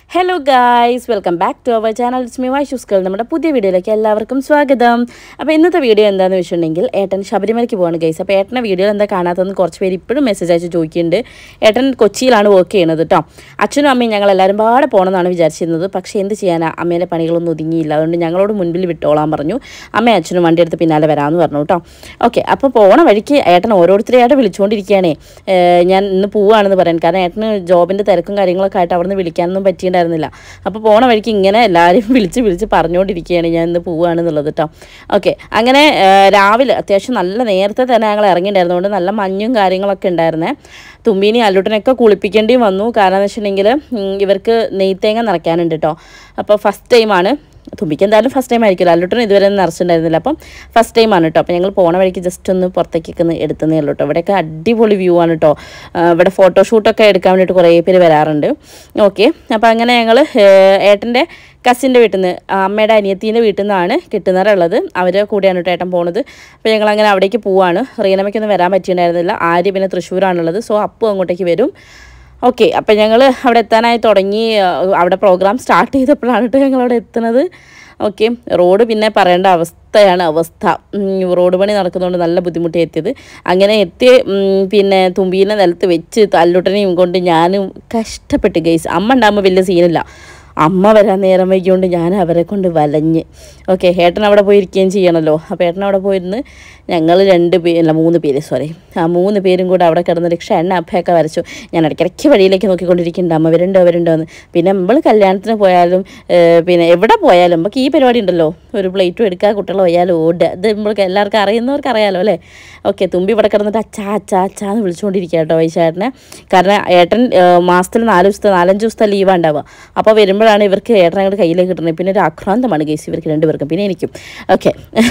Hello guys welcome back to our channel it's me വായിഷുസ്കൾ നമ്മുടെ പുതിയ വീഡിയോയിലേക്ക് എല്ലാവർക്കും സ്വാഗതം അപ്പോൾ ഇന്നത്തെ വീഡിയോ എന്താണെന്ന് വെച്ചിട്ടുണ്ടെങ്കിൽ ഏട്ടൻ ശബരിമലയ്ക്ക് പോവാണ് ഗൈസ് അപ്പോൾ ഏട്ടൻ്റെ വീഡിയോ എന്താ കാണാത്തതെന്ന് കുറച്ച് പേര് ഇപ്പോഴും മെസ്സേജ് അയച്ച് ചോദിക്കുന്നുണ്ട് ഏട്ടൻ കൊച്ചിയിലാണ് വർക്ക് ചെയ്യുന്നത് കേട്ടോ അച്ഛനും അമ്മയും ഞങ്ങൾ എല്ലാവരും പാടെ പോകണമെന്നാണ് വിചാരിച്ചിരുന്നത് പക്ഷേ എന്ത് ചെയ്യാനാ അമ്മേൻ്റെ പണികളൊന്നും ഒതുങ്ങിയില്ല അതുകൊണ്ട് ഞങ്ങളോട് മുൻപിൽ വിട്ടോളാൻ പറഞ്ഞു അമ്മയും അച്ഛനും വണ്ടി എടുത്ത് പിന്നാലെ വരാമെന്ന് പറഞ്ഞു കേട്ടോ ഓക്കെ അപ്പോൾ പോണ വഴിക്ക് ഏട്ടൻ ഓരോരുത്തരെയായിട്ട് വിളിച്ചുകൊണ്ടിരിക്കുകയാണേ ഏഹ് ഞാൻ ഇന്ന് പോവുകയാണെന്ന് പറയാൻ കാരണം ഏട്ടന് ജോബിൻ്റെ തിരക്കും കാര്യങ്ങളൊക്കെ ആയിട്ട് അവിടെ നിന്ന് വിളിക്കാനൊന്നും പറ്റിയിട്ടുണ്ടായിരുന്നില്ല അപ്പോൾ പോണ വഴിക്ക് ഇങ്ങനെ എല്ലാവരെയും വിളിച്ച് വിളിച്ച് പറഞ്ഞുകൊണ്ടിരിക്കുകയാണ് ഞാൻ ഇന്ന് പോവുകയാണെന്നുള്ളത് കേട്ടോ ഓക്കെ അങ്ങനെ ഏഹ് രാവിലെ അത്യാവശ്യം നല്ല നേരത്തെ തന്നെ ഞങ്ങൾ ഇറങ്ങിയിട്ടുണ്ടായിരുന്നതുകൊണ്ട് നല്ല മഞ്ഞും കാര്യങ്ങളൊക്കെ ഉണ്ടായിരുന്നേ തുമ്പീനി അല്ലൂട്ടനൊക്കെ കുളിപ്പിക്കേണ്ടിയും വന്നു കാരണം എന്ന് വെച്ചിട്ടുണ്ടെങ്കിൽ ഉം, ഇവർക്ക് നെയ്ത്തേങ്ങ നിറയ്ക്കാനുണ്ട് കേട്ടോ അപ്പോൾ ഫസ്റ്റ് ടൈമാണ് തുമ്പിക്ക് എന്തായാലും ഫസ്റ്റ് ടൈം ആയിരിക്കുമല്ലോ അല്ലുട്ടനും ഇതുവരെ ഒന്നും നിറച്ചിട്ടുണ്ടായിരുന്നില്ല അപ്പം ഫസ്റ്റ് ടൈം ആണ് കേട്ടോ അപ്പോൾ ഞങ്ങൾ പോണ വഴിക്ക് ജസ്റ്റ് ഒന്ന് പുറത്തേക്കൊക്കെ ഒന്ന് എടുത്തതേ ഉള്ളൂ കേട്ടോ ഇവിടെയൊക്കെ അടിപൊളി വ്യൂ ആണ് കേട്ടോ ആ, ഇവിടെ ഫോട്ടോഷൂട്ടൊക്കെ എടുക്കാൻ വേണ്ടിയിട്ട് കുറേ പേര് വരാറുണ്ട് ഓക്കെ അപ്പോൾ അങ്ങനെ ഞങ്ങൾ ഏട്ടൻ്റെ കസിൻ്റെ വീട്ടിൽ നിന്ന് അമ്മയുടെ അനിയത്തീൻ്റെ വീട്ടിൽ നിന്നാണ് കിട്ടുന്നറുള്ളത് അവരെ കൂടെയാണ് കേട്ടോ ഏട്ടൻ പോണത് അപ്പോൾ ഞങ്ങൾ അങ്ങനെ അവിടേക്ക് പോവാണ് റീനമ്മയ്ക്കൊന്നും വരാൻ പറ്റിയിട്ടുണ്ടായിരുന്നില്ല ആര്യ പിന്നെ തൃശ്ശൂരാണുള്ളത് സോ അപ്പു അങ്ങോട്ടേക്ക് വരും ഓക്കെ അപ്പം ഞങ്ങൾ അവിടെ എത്താനായി തുടങ്ങി ആ, അവിടെ പ്രോഗ്രാം സ്റ്റാർട്ട് ചെയ്തപ്പോഴാണ് കേട്ടോ ഞങ്ങൾ അവിടെ എത്തുന്നത് ഓക്കെ റോഡ് പിന്നെ പറയേണ്ട അവസ്ഥയാണ് അവസ്ഥ ഉം, റോഡ് പണി നടക്കുന്നതുകൊണ്ട് നല്ല ബുദ്ധിമുട്ടി എത്തിയത് അങ്ങനെ എത്തി ഉം, പിന്നെ തുമ്പീനെ നിലത്ത് വെച്ച് തല്ലുട്ടനെയും കൊണ്ട് ഞാനും കഷ്ടപ്പെട്ട് ഗൈസ് അമ്മ ഉണ്ടാകുമ്പോൾ വലിയ സീനില്ല അമ്മ വരാൻ നേരം വൈകിയോണ്ട് ഞാൻ അവരെ കൊണ്ട് വലഞ്ഞ് ഓക്കെ ഏട്ടൻ അവിടെ പോയിരിക്കുകയും ചെയ്യണമല്ലോ അപ്പോൾ ഏട്ടൻ അവിടെ പോയിരുന്ന് ഞങ്ങൾ രണ്ട് പേര് അല്ല മൂന്ന് പേര് സോറി ആ മൂന്ന് പേരും കൂടെ അവിടെ കിടന്ന് രക്ഷ എണ്ണ അപ്പയൊക്കെ വരച്ചു ഞാൻ ഇടയ്ക്കിടയ്ക്ക് വഴിയിലേക്ക് നോക്കിക്കൊണ്ടിരിക്കുന്നുണ്ട് അമ്മ വരുണ്ടോ വരുണ്ടോ എന്ന് പിന്നെ നമ്മൾ കല്യാണത്തിന് പോയാലും ഏഹ്, പിന്നെ എവിടെ പോയാലും നമുക്ക് ഈ പരിപാടി ഉണ്ടല്ലോ ഒരു പ്ലേറ്റും എടുക്കുക കുട്ടികൾ പോയാലും ഓടുക ഇത് നമ്മൾക്ക് എല്ലാവർക്കും അറിയുന്നവർക്ക് അറിയാലോ അല്ലേ ഓക്കെ തുമ്പി ഇവിടെ കിടന്നിട്ട് അച്ചാ അച്ചാ അച്ചാ എന്ന് വിളിച്ചുകൊണ്ടിരിക്കുക കേട്ടോ വൈശേട്ടനെ കാരണം ഏട്ടൻ ഏഹ്, മാസത്തിൽ നാല് ദിവസത്തെ നാലഞ്ച് ദിവസത്തെ ലീവാണ് ഉണ്ടാവുക അപ്പോൾ വരുമ്പോഴാണ് ഇവർക്ക് ഏട്ടൻ അങ്ങോട്ട് കയ്യിലേക്ക് കിട്ടുന്നത് പിന്നെ ഒരു ആക്രാന്തമാണ് കേസ് ഇവർക്ക് രണ്ടുപേർക്കും പിന്നെ എനിക്കും ഓക്കെ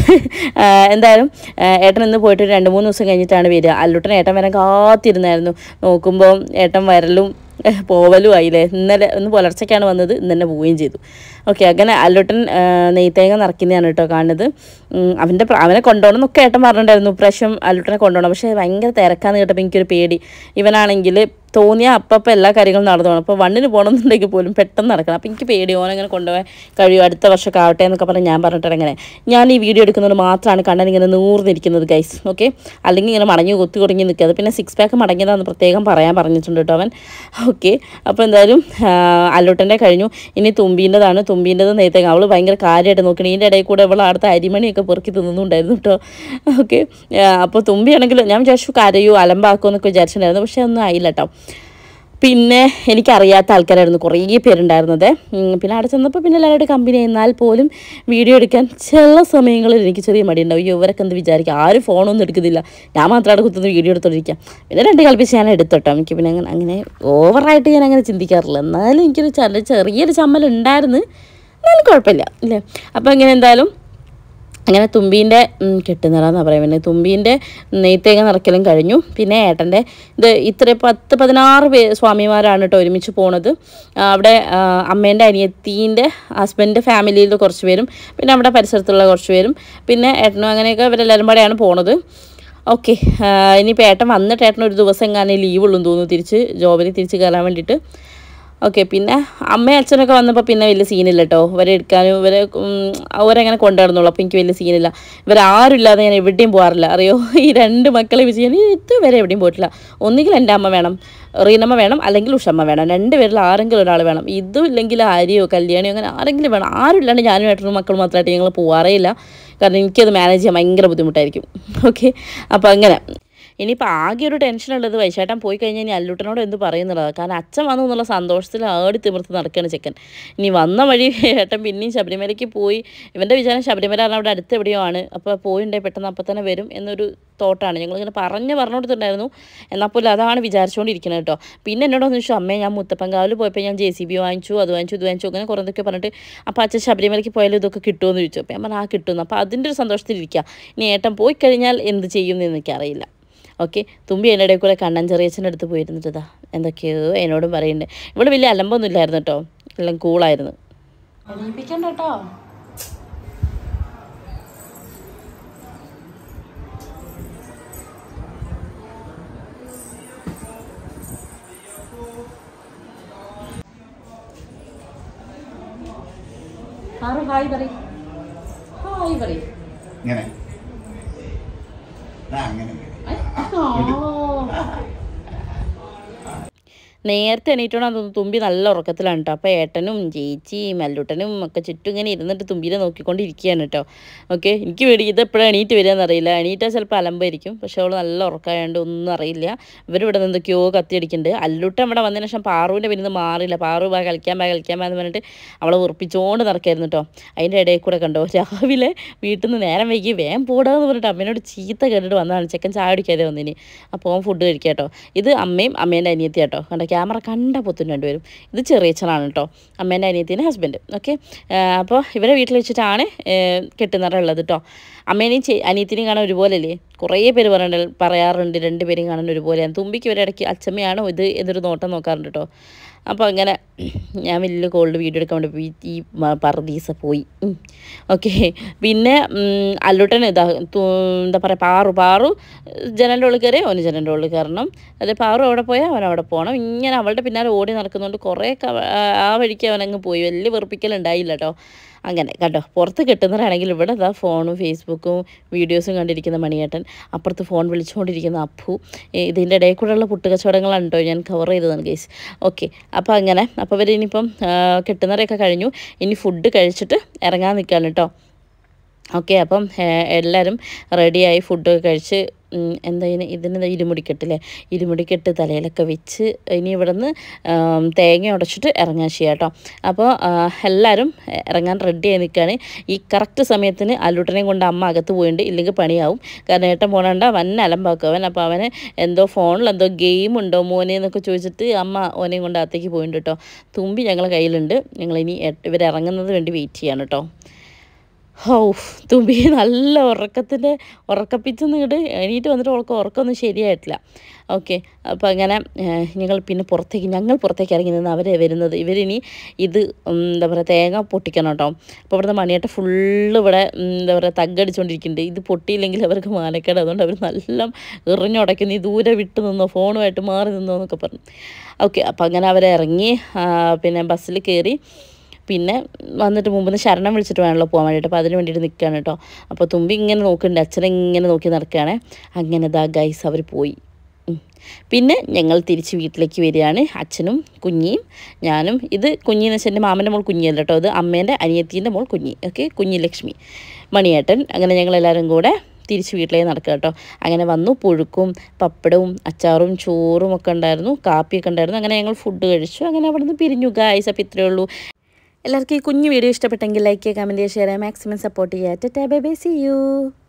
എന്തായാലും ഏഹ്, ഏട്ടൻ ഇന്ന് പോയിട്ട് ഒരു രണ്ട് മൂന്ന് ദിവസം കഴിഞ്ഞിട്ടാണ് വരിക അല്ലുട്ടൻ ഏട്ടൻ വരാൻ കാത്തിരുന്നായിരുന്നു നോക്കുമ്പോൾ ഏട്ടൻ വരലും ഏഹ്, പോവലും ആയില്ലേ ഇന്നലെ ഒന്ന് പുലർച്ചയ്ക്കാണ് വന്നത് ഇന്ന് തന്നെ പോവുകയും ചെയ്തു ഓക്കെ അങ്ങനെ അല്ലുട്ടൻ ഏഹ്, നെയ്ത്തേങ്ങ നിറയ്ക്കുന്നതാണ് കേട്ടോ കാണുന്നത് ഉം, അവൻ്റെ പ്ര- അവനെ കൊണ്ടുപോകണം എന്നൊക്കെ ഏട്ടൻ പറഞ്ഞിട്ടുണ്ടായിരുന്നു ഇപ്രാവശ്യം അല്ലുട്ടനെ കൊണ്ടുപോകണം പക്ഷേ ഭയങ്കര തിരക്കാന്ന് കേട്ടപ്പോൾ എനിക്കൊരു പേടി ഇവനാണെങ്കിൽ തോന്നിയ അപ്പം എല്ലാ കാര്യങ്ങളും നടന്നു പോകണം അപ്പോൾ വണ്ണിന് പോകണമെന്നുണ്ടെങ്കിൽ പോലും പെട്ടെന്ന് നടക്കണം അപ്പോൾ എനിക്ക് പേടി ഓനങ്ങനെ കൊണ്ടുപോകാൻ കഴിയും അടുത്ത വർഷമൊക്കെ ആവട്ടെ എന്നൊക്കെ പറഞ്ഞ് ഞാൻ പറഞ്ഞിട്ട് അങ്ങനെ ഞാൻ ഈ വീഡിയോ എടുക്കുന്നത് മാത്രമാണ് കണ്ണൻ ഇങ്ങനെ നൂർന്നിരിക്കുന്നത് ഗൈസ് ഓക്കെ അല്ലെങ്കിൽ ഇങ്ങനെ മടങ്ങി കൊത്തി തുടങ്ങി നിൽക്കുക അത് പിന്നെ സിക്സ് പാക്ക് മടങ്ങിയതാണെന്ന് പ്രത്യേകം പറയാൻ പറഞ്ഞിട്ടുണ്ട് കേട്ടോ അവൻ ഓക്കെ അപ്പോൾ എന്തായാലും അല്ലൂട്ടൻ്റെ കഴിഞ്ഞു ഇനി തുമ്പീൻ്റെതാണ് തുമ്പീൻ്റെത് നേരത്തേക്ക് അവൾ ഭയങ്കര കാര്യമായിട്ട് നോക്കണം ഇതിൻ്റെ ഇടയിൽ കൂടെ അവൾ അടുത്ത അരിമണിയൊക്കെ പെറുക്കി തിന്നുന്നുണ്ടായിരുന്നു കേട്ടോ ഓക്കെ അപ്പോൾ തുമ്പിയാണെങ്കിൽ ഞാൻ വിചാരിച്ചു കരയോ അലമ്പാക്കുമോ എന്നൊക്കെ വിചാരിച്ചിട്ടുണ്ടായിരുന്നു പക്ഷേ ഒന്നും ആയില്ല കേട്ടോ പിന്നെ എനിക്കറിയാത്ത ആൾക്കാരായിരുന്നു കുറേ പേരുണ്ടായിരുന്നത് ഉം, പിന്നെ അവിടെ ചെന്നപ്പോൾ പിന്നെ എല്ലാവരുടെ കമ്പനി എന്നാൽ പോലും വീഡിയോ എടുക്കാൻ ചില സമയങ്ങളിൽ എനിക്ക് ചെറിയ മടിയുണ്ടാവും അയ്യോ ഇവരൊക്കെ എന്ത് വിചാരിക്കും ആരും ഫോണൊന്നും എടുക്കുന്നില്ല ഞാൻ മാത്രമാണ് കുത്തുന്ന വീഡിയോ എടുത്തോണ്ടിരിക്കുക പിന്നെ രണ്ട് കളിപ്പിച്ച് ഞാൻ എടുത്തോട്ടോ എനിക്ക് പിന്നെ അങ്ങനെ അങ്ങനെ ഓവറായിട്ട് ഞാൻ അങ്ങനെ ചിന്തിക്കാറില്ല എന്നാലും എനിക്കൊരു ചെറിയ ചെറിയൊരു ചമ്മൽ ഉണ്ടായിരുന്നു എന്നാലും കുഴപ്പമില്ല അല്ലേ അപ്പോൾ ഇങ്ങനെ എന്തായാലും അങ്ങനെ തുമ്പീൻ്റെ കെട്ടുനിറാന്ന് പറയുന്നത് തുമ്പീൻ്റെ നെയ്ത്തേങ്ങ നിറയ്ക്കലും കഴിഞ്ഞു പിന്നെ ഏട്ടൻ്റെ ഇത് ഇത്ര പത്ത് പതിനാറ് പേ സ്വാമിമാരാണ് കേട്ടോ ഒരുമിച്ച് പോണത് ആ, അവിടെ ആ, അമ്മേൻ്റെ അനിയത്തീൻ്റെ ഹസ്ബൻഡിൻ്റെ ഫാമിലിയിൽ കുറച്ച് പേരും പിന്നെ അവിടെ പരിസരത്തുള്ള കുറച്ച് പേരും പിന്നെ ഏട്ടനും അങ്ങനെയൊക്കെ ഇവരെല്ലാവരും കൂടെയാണ് പോണത് ഓക്കെ ഇനിയിപ്പോൾ ഏട്ടൻ വന്നിട്ട് ഏട്ടൻ ഒരു ദിവസം എങ്ങാനും ലീവുള്ളൂ തോന്നുന്നു തിരിച്ച് ജോബിൽ തിരിച്ച് കയറാൻ വേണ്ടിയിട്ട് ഓക്കെ പിന്നെ അമ്മയും അച്ഛനൊക്കെ വന്നപ്പോൾ പിന്നെ വലിയ സീനില്ല കേട്ടോ ഇവരെ എടുക്കാനും ഇവരെ ഉം, അവരങ്ങനെ കൊണ്ടുവരുന്നുള്ളൂ അപ്പോൾ എനിക്ക് വലിയ സീനില്ല ഇവരാരും ഇല്ലാതെ ഞാൻ എവിടെയും പോകാറില്ല അറിയോ ഈ രണ്ട് മക്കളെ വെച്ച് ഞാൻ ഇതുവരെ എവിടെയും പോയിട്ടില്ല ഒന്നുകിൽ എൻ്റെ അമ്മ വേണം റീനമ്മ വേണം അല്ലെങ്കിൽ ഉഷമ്മ വേണം രണ്ട് പേരിൽ ആരെങ്കിലും ഒരാൾ വേണം ഇതും ഇല്ലെങ്കിൽ ആര്യയോ കല്യാണിയോ അങ്ങനെ ആരെങ്കിലും വേണം ആരും ഇല്ലാണ്ട് ഞാനും ഏട്ടനും മക്കളും മാത്രമായിട്ട് ഞങ്ങൾ പോകാറേ ഇല്ല കാരണം എനിക്കത് മാനേജ് ചെയ്യാൻ ഭയങ്കര ബുദ്ധിമുട്ടായിരിക്കും ഓക്കെ അപ്പോൾ അങ്ങനെ ഇനിയിപ്പോൾ ആകെ ഒരു ടെൻഷനുള്ളത് വൈശേട്ടൻ പോയി കഴിഞ്ഞാൽ ഇനി അല്ലൂട്ടനോട് എന്ത് പറയുന്നുള്ളതാണ് കാരണം അച്ഛൻ വന്നു എന്നുള്ള സന്തോഷത്തിൽ ആടി തിമിർത്ത് നടക്കുകയാണ് ചെക്കൻ ഇനി വന്ന വഴി ഏട്ടൻ പിന്നെയും ശബരിമലയ്ക്ക് പോയി ഇവൻ്റെ വിചാരം ശബരിമല പറഞ്ഞാൽ അവിടെ അടുത്ത് എവിടെയോ ആണ് അപ്പോൾ പോയിണ്ടേ പെട്ടെന്ന് അപ്പം തന്നെ വരും എന്നൊരു തോട്ടാണ് ഞങ്ങളിങ്ങനെ പറഞ്ഞ് പറഞ്ഞു കൊടുത്തിട്ടുണ്ടായിരുന്നു എന്നാൽ പോലും അതാണ് വിചാരിച്ചുകൊണ്ടിരിക്കുന്നത് കേട്ടോ പിന്നെ എന്നോട് ഒന്ന് ചോദിച്ചു അമ്മേ ഞാൻ മുത്തപ്പൻകാവിൽ പോയപ്പോൾ ഞാൻ ജെ സി ബി വാങ്ങിച്ചു അത് വാങ്ങിച്ചു ഇത് വാങ്ങിച്ചു അങ്ങനെ കുറേ ഇതൊക്കെ പറഞ്ഞിട്ട് അപ്പോൾ അച്ഛൻ ശബരിമലയ്ക്ക് പോയാലും ഇതൊക്കെ കിട്ടുമെന്ന് ചോദിച്ചു അപ്പോൾ ഞാൻ പറഞ്ഞു ആ കിട്ടുമെന്ന് അപ്പോൾ അതിൻ്റെ ഒരു സന്തോഷത്തിലിരിക്കുക ഇനി ഏട്ടൻ പോയി കഴിഞ്ഞാൽ എന്ത് ചെയ്യും എന്ന് എനിക്കറിയില്ല ഓക്കെ തുമ്പി എൻ്റെ ഇടയിൽ കൂടെ കണ്ണൻ ചെറിയച്ഛൻ്റെ അടുത്ത് പോയിരുന്നിട്ടതാ എന്തൊക്കെയോ എന്നോടും പറയുന്നുണ്ട് ഇവിടെ വലിയ അലമ്പൊന്നും ഇല്ലായിരുന്നു കേട്ടോ എല്ലാം കൂളായിരുന്നു എണീപ്പിക്കണ്ട കേട്ടോ ആറ് ഹായ് പറയും ഹായ് പറയും ഇങ്ങനെ ആ, അങ്ങനെ നേരത്തെ എണീറ്റോണ്ടാ തോന്നുന്നു തുമ്പി നല്ല ഉറക്കത്തിലാണ് കേട്ടോ അപ്പോൾ ഏട്ടനും ചേച്ചിയും മല്ലുട്ടനും ഒക്കെ ചുറ്റും ഇങ്ങനെ ഇരുന്നിട്ട് തുമ്പിനെ നോക്കിക്കൊണ്ടിരിക്കുകയാണ് കേട്ടോ ഓക്കെ എനിക്ക് വേണ്ടി ഇത് എപ്പോഴാണ് എണീറ്റ് വരിക എന്നറിയില്ല എണീറ്റാൽ ചിലപ്പോൾ അലമ്പായിരിക്കും പക്ഷെ അവൾ നല്ല ഉറക്കമായതുകൊണ്ട് ഒന്നും അറിയില്ല ഇവരിവിടെ നിന്ന് എന്തൊക്കെയോ കത്തിയടിക്കുന്നുണ്ട് അല്ലുട്ടൻ ഇവിടെ വന്നതിന് ശേഷം പാറുവിൻ്റെ പിന്നിൽ മാറിയില്ല പാറു ബാ കളിക്കാൻ ബാ കളിക്കാൻ ബാ എന്ന് പറഞ്ഞിട്ട് അവളെ ഉറപ്പിച്ചുകൊണ്ട് നടക്കായിരുന്നു കേട്ടോ അതിൻ്റെ ഇടയിൽ കൂടെ കണ്ടോ രാവിലെ വീട്ടിൽ നിന്ന് നേരം വൈകി വേഗം പോടാന്ന് പറഞ്ഞിട്ട് അമ്മേനോട് ചീത്ത കേട്ടിട്ട് വന്നതാണ് ചെക്കൻ ചായ കുടിക്കാതെ വന്നിന് അപ്പോൾ അവൻ ഫുഡ് കഴിക്കാം കേട്ടോ ഇത് അമ്മയും അമ്മേൻ്റെ അനിയത്തി കേട്ടോ കണ്ടോ ക്യാമറ കണ്ട പൊത്തും രണ്ടുപേരും ഇത് ചെറിയച്ഛനാണ് കേട്ടോ അമ്മേൻ്റെ അനിയത്തിൻ്റെ ഹസ്ബൻഡ് ഓക്കെ അപ്പോൾ ഇവരെ വീട്ടിൽ വെച്ചിട്ടാണ് കെട്ടുന്നറ ഉള്ളത് കേട്ടോ അമ്മേനെയും ചെ അനിയത്തിനെയും കാണാൻ ഒരുപോലെയല്ലേ കുറേ പേര് പറയുന്നുണ്ട് പറയാറുണ്ട് രണ്ടുപേരെയും കാണാൻ ഒരുപോലെയാണ് തുമ്പിക്ക് ഇവരെ ഇടയ്ക്ക് അച്ഛമ്മയാണോ ഇത് എന്നൊരു നോട്ടം നോക്കാറുണ്ട് കേട്ടോ അപ്പോൾ അങ്ങനെ ഞാൻ വലിയ കോൾഡ് വീഡിയോ എടുക്കാൻ വേണ്ടി പോയി ഈ മ- പറുദീസ പോയി ഓക്കെ പിന്നെ ഉം, അല്ലുട്ടൻ ഇതാ തു- എന്താ പറയുക പാറു പാറു ജനലിൻ്റെ ഉള്ളിൽ കയറി അവന് ജനലിൻ്റെ ഉള്ളിൽ കയറണം അതെ പാറു അവിടെ പോയാൽ അവൻ അവിടെ പോകണം ഇങ്ങനെ അവളുടെ പിന്നാലെ ഓടി നടക്കുന്നതുകൊണ്ട് കുറേ ആ വഴിക്ക് അവനങ്ങ് പോയി വലിയ വെറുപ്പിക്കലുണ്ടായില്ല കേട്ടോ അങ്ങനെ കണ്ടോ പുറത്ത് കിട്ടുന്നവരാണെങ്കിൽ ഇവിടെ ഇതാ ഫോണും ഫേസ്ബുക്കും വീഡിയോസും കണ്ടിരിക്കുന്ന മണിയേട്ടൻ അപ്പുറത്ത് ഫോൺ വിളിച്ചുകൊണ്ടിരിക്കുന്ന അപ്പു ഏ, ഇതിൻ്റെ ഇടയിൽ കൂടെയുള്ള പുട്ടുകച്ചവടങ്ങളാണ് കേട്ടോ ഞാൻ കവർ ചെയ്തതാണ് ഗേസ് ഓക്കെ അപ്പോൾ അങ്ങനെ അപ്പോൾ ഇവർ ഇനിയിപ്പം കിട്ടുന്നവരെയൊക്കെ കഴിഞ്ഞു ഇനി ഫുഡ് കഴിച്ചിട്ട് ഇറങ്ങാൻ നിൽക്കുകയാണ് കേട്ടോ ഓക്കെ അപ്പം ഏഹ്, എല്ലാവരും റെഡിയായി ഫുഡൊക്കെ കഴിച്ച് ഉം, എന്താ ഇതിന് ഇതിന് ഇരുമുടിക്കെട്ടില്ലേ ഇരുമുടിക്കെട്ട് തലയിലൊക്കെ വെച്ച് ഇനി ഇവിടെ നിന്ന് തേങ്ങ ഉടച്ചിട്ട് ഇറങ്ങാൻ ചെയ്യാം കേട്ടോ അപ്പോൾ എല്ലാവരും ഇറങ്ങാൻ റെഡി ആയി നിൽക്കുകയാണ് ഈ കറക്റ്റ് സമയത്തിന് അല്ലൂട്ടനെയും കൊണ്ട് അമ്മ അകത്ത് പോയിട്ടുണ്ട് ഇല്ലെങ്കിൽ പണിയാവും കാരണം ഏട്ടൻ പോകണ്ട വൻ അലമ്പാക്കും അവൻ അപ്പോൾ അവന് എന്തോ ഫോണിൽ എന്തോ ഗെയിം ഉണ്ടോ മോനെ എന്നൊക്കെ ചോദിച്ചിട്ട് അമ്മ ഓനെയും കൊണ്ട് അകത്തേക്ക് പോയിട്ടുണ്ട് കേട്ടോ തുമ്പി ഞങ്ങളെ കയ്യിലുണ്ട് ഞങ്ങളിനി ഇവരിറങ്ങുന്നത് വേണ്ടി വെയിറ്റ് ചെയ്യാണ് കേട്ടോ ഹൗ തുമ്പി നല്ല ഉറക്കത്തിൻ്റെ ഉറക്കപ്പിച്ചെന്ന് ഇങ്ങോട്ട് എണീറ്റ് വന്നിട്ട് അവൾക്ക് ഉറക്കമൊന്നും ശരിയായിട്ടില്ല ഓക്കെ അപ്പോൾ അങ്ങനെ ഏഹ്, ഞങ്ങൾ പിന്നെ പുറത്തേക്ക് ഞങ്ങൾ പുറത്തേക്ക് ഇറങ്ങി നിന്ന് അവർ വരുന്നത് ഇവരിനി ഇത് ഉം, എന്താ പറയുക തേങ്ങ പൊട്ടിക്കണം കേട്ടോ അപ്പോൾ ഇവിടുന്ന് മണിയേട്ട ഫുള്ള് ഇവിടെ ഉം, എന്താ പറയുക തగ్గടിച്ചുകൊണ്ടിരിക്കുന്നുണ്ട് ഇത് പൊട്ടിയില്ലെങ്കിൽ അവർക്ക് മാനക്കേട് അതുകൊണ്ട് അവർ നല്ല എറിഞ്ഞുടയ്ക്കുന്നു ഈ ദൂരെ വിട്ട് നിന്നോ ഫോണുമായിട്ട് മാറി നിന്നോ എന്നൊക്കെ പറഞ്ഞു ഓക്കെ അപ്പോൾ അങ്ങനെ അവരെ ഇറങ്ങി ആ, പിന്നെ ബസ്സിൽ കയറി പിന്നെ വന്നിട്ട് മുമ്പ് നിന്ന് ശരണം വിളിച്ചിട്ട് വേണമല്ലോ പോകാൻ വേണ്ടിയിട്ട് അപ്പോൾ അതിന് വേണ്ടിയിട്ട് നിൽക്കുകയാണ് കേട്ടോ അപ്പോൾ തുമ്പി ഇങ്ങനെ നോക്കുന്നുണ്ട് അച്ഛനെ ഇങ്ങനെ നോക്കി നടക്കുകയാണ് അങ്ങനെ ദാ ഗൈസ് അവർ പോയി ഉം. പിന്നെ ഞങ്ങൾ തിരിച്ച് വീട്ടിലേക്ക് വരികയാണ് അച്ഛനും കുഞ്ഞിയും ഞാനും ഇത് കുഞ്ഞിന്ന് വെച്ചാൽ എൻ്റെ മാമൻ്റെ മോൾ കുഞ്ഞിയല്ല കേട്ടോ ഇത് അമ്മേൻ്റെ അനിയത്തീൻ്റെ മോൾ കുഞ്ഞി ഓക്കെ കുഞ്ഞി ലക്ഷ്മി മണിയേട്ടൻ അങ്ങനെ ഞങ്ങളെല്ലാവരും കൂടെ തിരിച്ച് വീട്ടിലേക്ക് നടക്കുക കേട്ടോ അങ്ങനെ വന്നു പുഴുക്കും പപ്പടവും അച്ചാറും ചോറും ഒക്കെ ഉണ്ടായിരുന്നു കാപ്പിയൊക്കെ ഉണ്ടായിരുന്നു അങ്ങനെ ഞങ്ങൾ ഫുഡ് കഴിച്ചു അങ്ങനെ അവിടെ നിന്ന് പിരിഞ്ഞു ഗായ്സ് അപ്പോൾ ഇത്രയേ ഉള്ളൂ എല്ലാവർക്കും ഈ കുഞ്ഞു വീഡിയോ ഇഷ്ടപ്പെട്ടെങ്കിൽ ലൈക്ക് ചെയ്യുക കമൻറ്റ് ചെയ്യുക ഷെയർ ചെയ്യുക മാക്സിമം സപ്പോർട്ട് ചെയ്യുക ടാ ബൈ ബൈ സി യു